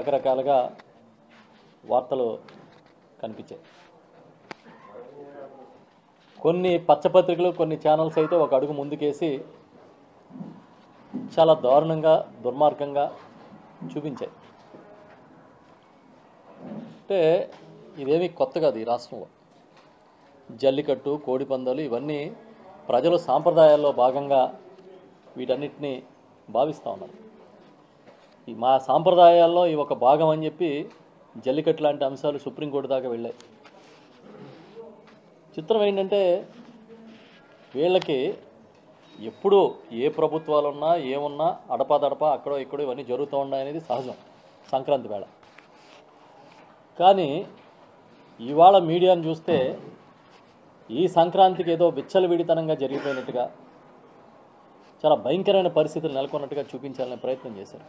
రకరకాలుగా వార్తలు కనిపించాయి కొన్ని పచ్చపత్రికలు కొన్ని ఛానల్స్ అయితే ఒక అడుగు ముందుకేసి చాలా దారుణంగా దుర్మార్గంగా చూపించాయి అంటే ఇదేమీ కొత్త కాదు ఈ రాష్ట్రంలో జల్లికట్టు కోడిపందాలు ఇవన్నీ ప్రజలు సాంప్రదాయాల్లో భాగంగా వీటన్నిటిని భావిస్తూ ఉన్నారు ఈ మా సాంప్రదాయాల్లో ఈ ఒక భాగం అని చెప్పి జల్లికట్టు లాంటి అంశాలు సుప్రీంకోర్టు దాకా వెళ్ళాయి చిత్రం ఏంటంటే వీళ్ళకి ఎప్పుడు ఏ ప్రభుత్వాలు ఉన్నా ఏమున్నా అడపాదడపా అక్కడో ఇక్కడో ఇవన్నీ జరుగుతూ ఉన్నాయనేది సహజం సంక్రాంతి వేళ కానీ ఇవాళ మీడియాను చూస్తే ఈ సంక్రాంతికి ఏదో విచ్చలవిడితనంగా జరిగిపోయినట్టుగా చాలా భయంకరమైన పరిస్థితులు నెలకొన్నట్టుగా చూపించాలనే ప్రయత్నం చేశారు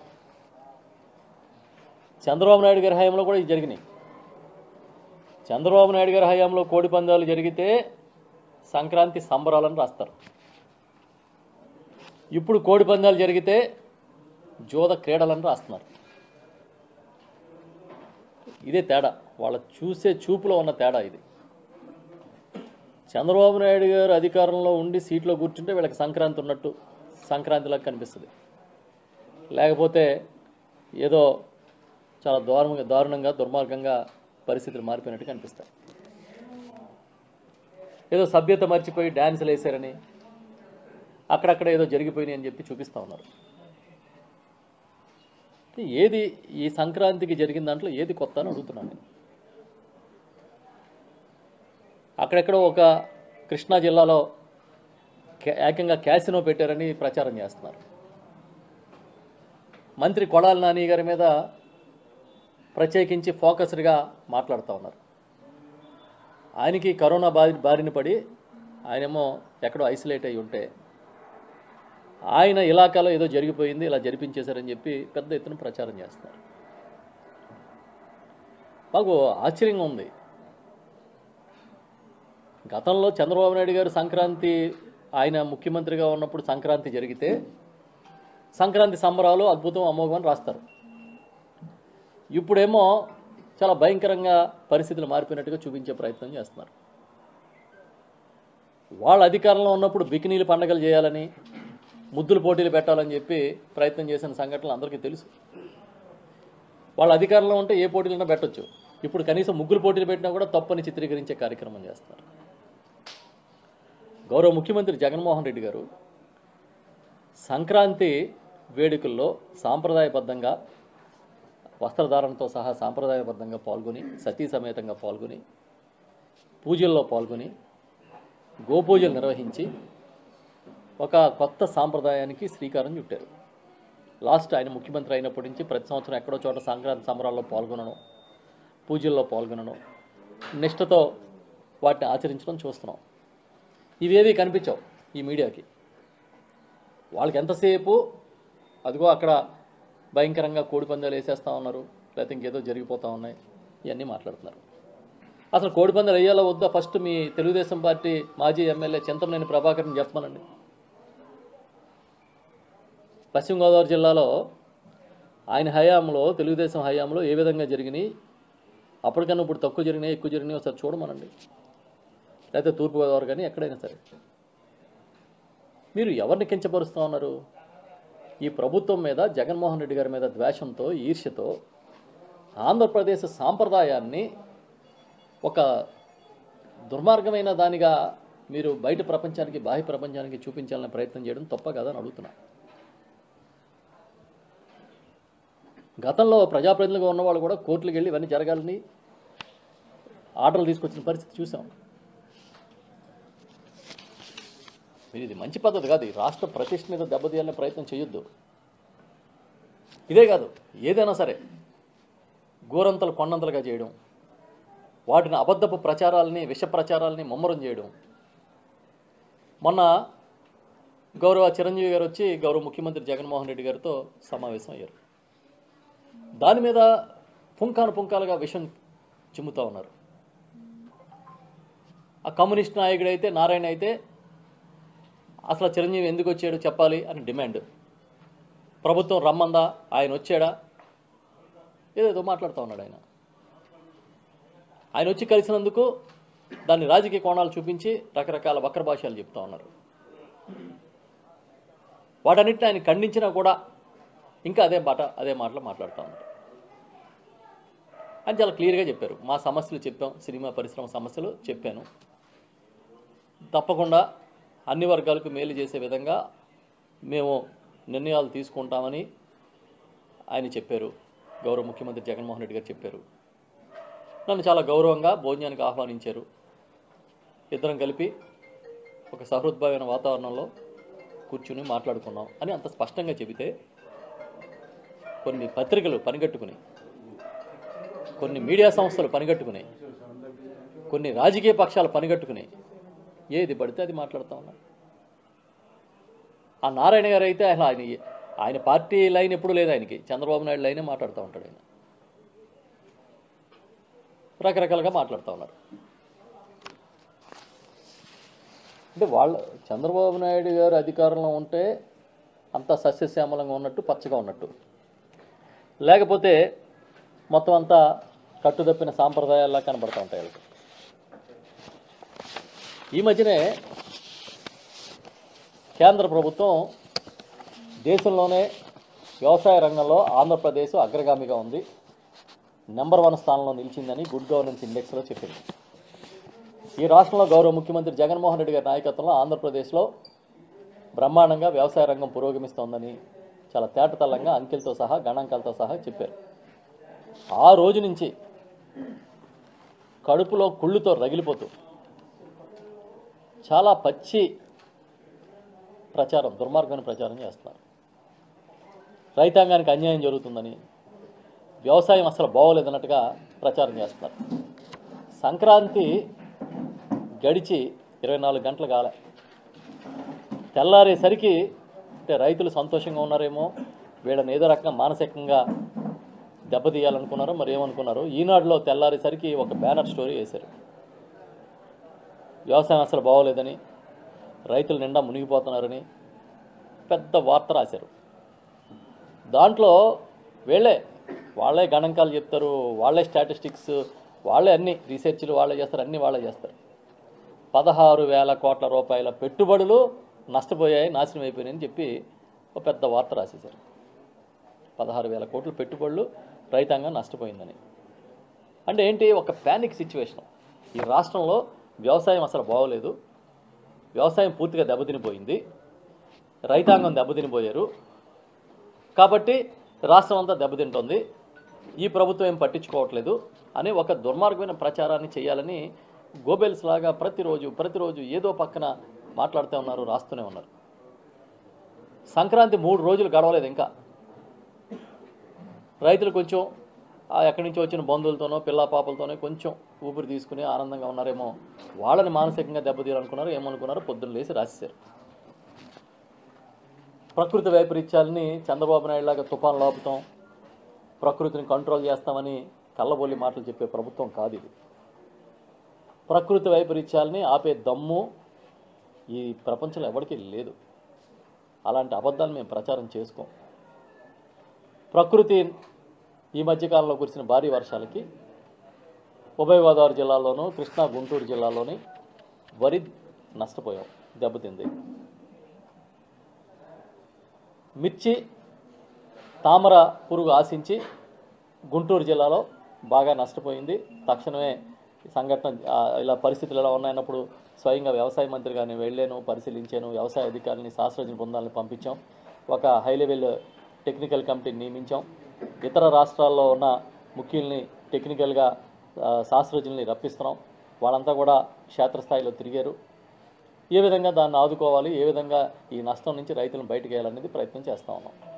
చంద్రబాబు నాయుడు గారి హయాంలో కూడా ఇది జరిగినాయి చంద్రబాబు నాయుడు గారి హయాంలో కోడి పందాలు జరిగితే సంక్రాంతి సంబరాలను రాస్తారు ఇప్పుడు కోడి పందాలు జరిగితే జోద క్రీడలను రాస్తున్నారు ఇదే తేడా వాళ్ళ చూసే చూపులో ఉన్న తేడా ఇది చంద్రబాబు నాయుడు గారు అధికారంలో ఉండి సీట్లో కూర్చుంటే వీళ్ళకి సంక్రాంతి ఉన్నట్టు సంక్రాంతిలాగా కనిపిస్తుంది లేకపోతే ఏదో చాలా దారుణంగా దారుణంగా దుర్మార్గంగా పరిస్థితులు మారిపోయినట్టు కనిపిస్తాయి ఏదో సభ్యత మర్చిపోయి డ్యాన్సులు వేశారని అక్కడక్కడ ఏదో జరిగిపోయినాయి అని చెప్పి చూపిస్తూ ఉన్నారు అంటే ఏది ఈ సంక్రాంతికి జరిగిన దాంట్లో ఏది కొత్త అని అడుగుతున్నాను నేను అక్కడెక్కడో ఒక కృష్ణా జిల్లాలో కే- ఏకంగా క్యాసినో పెట్టారని ప్రచారం చేస్తున్నారు మంత్రి కొడాలి నాని గారి మీద ప్రత్యేకించి ఫోకస్డ్గా మాట్లాడుతూ ఉన్నారు ఆయనకి కరోనా బారి బారిన పడి ఆయనేమో ఎక్కడో ఐసోలేట్ అయి ఉంటే ఆయన ఇలాకాలో ఏదో జరిగిపోయింది ఇలా జరిపించేశారని చెప్పి పెద్ద ఎత్తున ప్రచారం చేస్తున్నారు మాకు ఆశ్చర్యంగా ఉంది గతంలో చంద్రబాబు నాయుడు గారు సంక్రాంతి ఆయన ముఖ్యమంత్రిగా ఉన్నప్పుడు సంక్రాంతి జరిగితే సంక్రాంతి సంబరాలు అద్భుతం అమోఘం అని రాస్తారు ఇప్పుడేమో చాలా భయంకరంగా పరిస్థితులు మారిపోయినట్టుగా చూపించే ప్రయత్నం చేస్తున్నారు వాళ్ళ అధికారంలో ఉన్నప్పుడు బికినీలు పండగలు చేయాలని ముద్దులు పోటీలు పెట్టాలని చెప్పి ప్రయత్నం చేసిన సంఘటనలు అందరికీ తెలుసు వాళ్ళ అధికారంలో ఉంటే ఏ పోటీలైనా పెట్టొచ్చు ఇప్పుడు కనీసం ముగ్గులు పోటీలు పెట్టినా కూడా తప్పని చిత్రీకరించే కార్యక్రమం చేస్తున్నారు గౌరవ ముఖ్యమంత్రి జగన్మోహన్ రెడ్డి గారు సంక్రాంతి వేడుకల్లో సాంప్రదాయబద్ధంగా వస్త్రధారణతో సహా సాంప్రదాయబద్ధంగా పాల్గొని సతీ సమేతంగా పాల్గొని పూజల్లో పాల్గొని గోపూజలు నిర్వహించి ఒక కొత్త సాంప్రదాయానికి శ్రీకారం చుట్టారు లాస్ట్ ఆయన ముఖ్యమంత్రి అయినప్పటి నుంచి ప్రతి సంవత్సరం ఎక్కడో చోట సంక్రాంతి సంబరాల్లో పాల్గొనడం పూజల్లో పాల్గొనడం నిష్ఠతో వాటిని ఆచరించడం చూస్తున్నాం ఇవేవి కనిపించవు ఈ మీడియాకి వాళ్ళకి ఎంతసేపు అదిగో అక్కడ భయంకరంగా కోడిపందాలు వేసేస్తా ఉన్నారు లేకపోతే ఇంకేదో జరిగిపోతూ ఉన్నాయి ఇవన్నీ మాట్లాడుతున్నారు అసలు కోడిపందాలు వేయాలో వద్దా ఫస్ట్ మీ తెలుగుదేశం పార్టీ మాజీ ఎమ్మెల్యే చింతమనేని ప్రభాకర్ని చెప్పమనండి పశ్చిమ గోదావరి జిల్లాలో ఆయన హయాంలో తెలుగుదేశం హయాంలో ఏ విధంగా జరిగినాయి అప్పటికన్నా ఇప్పుడు తక్కువ జరిగినాయి ఎక్కువ జరిగినాయి ఒకసారి చూడమనండి లేకపోతే తూర్పుగోదావరి కానీ ఎక్కడైనా సరే మీరు ఎవరిని కించపరుస్తూ ఉన్నారు ఈ ప్రభుత్వం మీద జగన్మోహన్ రెడ్డి గారి మీద ద్వేషంతో ఈర్ష్యతో ఆంధ్రప్రదేశ్ సాంప్రదాయాన్ని ఒక దుర్మార్గమైన దానిగా మీరు బయట ప్రపంచానికి బాహ్య ప్రపంచానికి చూపించాలనే ప్రయత్నం చేయడం తప్ప కదా అని అడుగుతున్నా గతంలో ప్రజాప్రతినిధులుగా ఉన్నవాళ్ళు కూడా కోర్టులకు వెళ్ళి ఇవన్నీ జరగాలని ఆర్డర్లు తీసుకొచ్చిన పరిస్థితి చూసాం మీరు ఇది మంచి పద్ధతి కాదు ఈ రాష్ట్ర ప్రతిష్ట మీద దెబ్బతీయాలనే ప్రయత్నం చేయొద్దు ఇదే కాదు ఏదైనా సరే గోరంతలు కొండంతలుగా చేయడం వాటిని అబద్ధపు ప్రచారాలని విష ప్రచారాలని ముమ్మరం చేయడం మొన్న గౌరవ చిరంజీవి గారు వచ్చి గౌరవ ముఖ్యమంత్రి జగన్మోహన్ రెడ్డి గారితో సమావేశం అయ్యారు దాని మీద పుంకాను పుంకాలుగా విషం చిమ్ముతా ఉన్నారు ఆ కమ్యూనిస్ట్ నాయకుడు అయితే నారాయణ అయితే అసలు చిరంజీవి ఎందుకు వచ్చాడు చెప్పాలి అని డిమాండ్ ప్రభుత్వం రమ్మందా ఆయన వచ్చాడా ఏదేదో మాట్లాడుతూ ఉన్నాడు ఆయన ఆయన వచ్చి కలిసినందుకు దాన్ని రాజకీయ కోణాలు చూపించి రకరకాల వక్ర భాషలు చెప్తా ఉన్నారు వాటన్నిటిని ఆయన ఖండించినా కూడా ఇంకా అదే మాట అదే మాటలు మాట్లాడుతూ ఉన్నారు అని చాలా క్లియర్గా చెప్పారు మా సమస్యలు చెప్పాం సినిమా పరిశ్రమ సమస్యలు చెప్పాను తప్పకుండా అన్ని వర్గాలకు మేలు చేసే విధంగా మేము నిర్ణయాలు తీసుకుంటామని ఆయన చెప్పారు గౌరవ ముఖ్యమంత్రి జగన్మోహన్ రెడ్డి గారు చెప్పారు నన్ను చాలా గౌరవంగా భోజనానికి ఆహ్వానించారు ఇద్దరం కలిపి ఒక సహృద్భావమైన వాతావరణంలో కూర్చుని మాట్లాడుకున్నాం అని అంత స్పష్టంగా చెబితే కొన్ని పత్రికలు పనిగట్టుకుని కొన్ని మీడియా సంస్థలు పనిగట్టుకుని కొన్ని రాజకీయ పక్షాలు పనిగట్టుకుని ఏది పడితే అది మాట్లాడుతూ ఉన్నారు ఆ నారాయణ గారు అయితే ఆయన ఆయన ఆయన పార్టీ లైన్ ఎప్పుడు లేదు ఆయనకి చంద్రబాబు నాయుడు లైనే మాట్లాడుతూ ఉంటాడు ఆయన రకరకాలుగా మాట్లాడుతూ ఉన్నారు అంటే వాళ్ళ చంద్రబాబు నాయుడు గారు అధికారంలో ఉంటే అంత సస్యశ్యామలంగా ఉన్నట్టు పచ్చగా ఉన్నట్టు లేకపోతే మొత్తం అంతా కట్టుదప్పిన సాంప్రదాయాల్లా కనబడుతూ ఉంటాయి వాళ్ళకి ఈ మధ్యనే కేంద్ర ప్రభుత్వం దేశంలోనే వ్యవసాయ రంగంలో ఆంధ్రప్రదేశ్ అగ్రగామిగా ఉంది నెంబర్ వన్ స్థానంలో నిలిచిందని గుడ్ గవర్నెన్స్ ఇండెక్స్లో చెప్పింది ఈ రాష్ట్రంలో గౌరవ ముఖ్యమంత్రి జగన్మోహన్ రెడ్డి గారి నాయకత్వంలో ఆంధ్రప్రదేశ్లో బ్రహ్మాండంగా వ్యవసాయ రంగం పురోగమిస్తోందని చాలా తేటతల్లంగా అంకెలతో సహా గణాంకాలతో సహా చెప్పారు ఆ రోజు నుంచి కడుపులో కుళ్ళుతో రగిలిపోతూ చాలా పచ్చి ప్రచారం దుర్మార్గమైన ప్రచారం చేస్తున్నారు రైతాంగానికి అన్యాయం జరుగుతుందని వ్యవసాయం అసలు బాగోలేదన్నట్టుగా ప్రచారం చేస్తున్నారు సంక్రాంతి గడిచి ఇరవై నాలుగు గంటలు కాలే తెల్లారేసరికి అంటే రైతులు సంతోషంగా ఉన్నారేమో వీళ్ళని ఏదో రకంగా మానసికంగా దెబ్బతీయాలనుకున్నారో మరి ఏమనుకున్నారో ఈనాడులో తెల్లారేసరికి ఒక బ్యానర్ స్టోరీ వేశారు వ్యవసాయం అసలు బాగోలేదని రైతులు నిండా మునిగిపోతున్నారని పెద్ద వార్త రాశారు దాంట్లో వీళ్ళే వాళ్ళే గణాంకాలు చెప్తారు వాళ్ళే స్టాటిస్టిక్స్ వాళ్ళే అన్ని రీసెర్చ్లు వాళ్ళే చేస్తారు అన్నీ వాళ్ళే చేస్తారు పదహారు వేల కోట్ల రూపాయల పెట్టుబడులు నష్టపోయాయి నాశనం అయిపోయాయని చెప్పి ఒక పెద్ద వార్త రాసేశారు పదహారు వేల కోట్ల పెట్టుబడులు రైతాంగం నష్టపోయిందని అంటే ఏంటి ఒక ప్యానిక్ సిచ్యువేషన్ ఈ రాష్ట్రంలో వ్యవసాయం అసలు బాగోలేదు వ్యవసాయం పూర్తిగా దెబ్బతినిపోయింది రైతాంగం దెబ్బతినిపోయారు కాబట్టి రాష్ట్రం అంతా దెబ్బతింటోంది ఈ ప్రభుత్వం ఏం పట్టించుకోవట్లేదు అనే ఒక దుర్మార్గమైన ప్రచారాన్ని చేయాలని గోబెల్స్ లాగా ప్రతిరోజు ప్రతిరోజు ఏదో పక్కన మాట్లాడుతూ ఉన్నారు రాస్తూనే ఉన్నారు సంక్రాంతి మూడు రోజులు గడవలేదు ఇంకా రైతులు కొంచెం ఆ ఎక్కడి నుంచో వచ్చిన బంధువులతోనో పిల్ల పాపలతోనో కొంచెం ఊపిరి తీసుకుని ఆనందంగా ఉన్నారేమో వాళ్ళని మానసికంగా దెబ్బతీయాలనుకున్నారు ఏమనుకున్నారో పొద్దున్న లేచి రాసేశారు ప్రకృతి వైపరీత్యాలని చంద్రబాబు నాయుడు లాగా తుఫాన్ లోపుతాం ప్రకృతిని కంట్రోల్ చేస్తామని కళ్ళబొల్లి మాటలు చెప్పే ప్రభుత్వం కాదు ఇది ప్రకృతి వైపరీత్యాలని ఆపే దమ్ము ఈ ప్రపంచంలో ఎవరికీ లేదు అలాంటి అబద్ధాలు మేము ప్రచారం చేసుకోం ప్రకృతి ఈ మధ్యకాలంలో కురిసిన భారీ వర్షాలకి ఉభయ గోదావరి జిల్లాలోనూ కృష్ణా గుంటూరు జిల్లాలోని వరి నష్టపోయాం దెబ్బతింది మిర్చి తామర పురుగు ఆశించి గుంటూరు జిల్లాలో బాగా నష్టపోయింది తక్షణమే ఈ సంఘటన ఆ, ఇలా పరిస్థితులు ఎలా ఉన్నాయన్నప్పుడు స్వయంగా వ్యవసాయ మంత్రి గారిని వెళ్ళాను పరిశీలించాను వ్యవసాయ అధికారులని శాస్త్రజ్ఞ బృందాలను పంపించాం ఒక హై లెవెల్ టెక్నికల్ కమిటీని నియమించాం ఇతర రాష్ట్రాల్లో ఉన్న ముఖ్యుల్ని టెక్నికల్గా ఆ, శాస్త్రజ్ఞుల్ని రప్పిస్తున్నాం వాళ్ళంతా కూడా క్షేత్రస్థాయిలో తిరిగారు ఏ విధంగా దాన్ని ఆదుకోవాలి ఏ విధంగా ఈ నష్టం నుంచి రైతులను బయటకు వేయాలనేది ప్రయత్నం చేస్తూ ఉన్నాం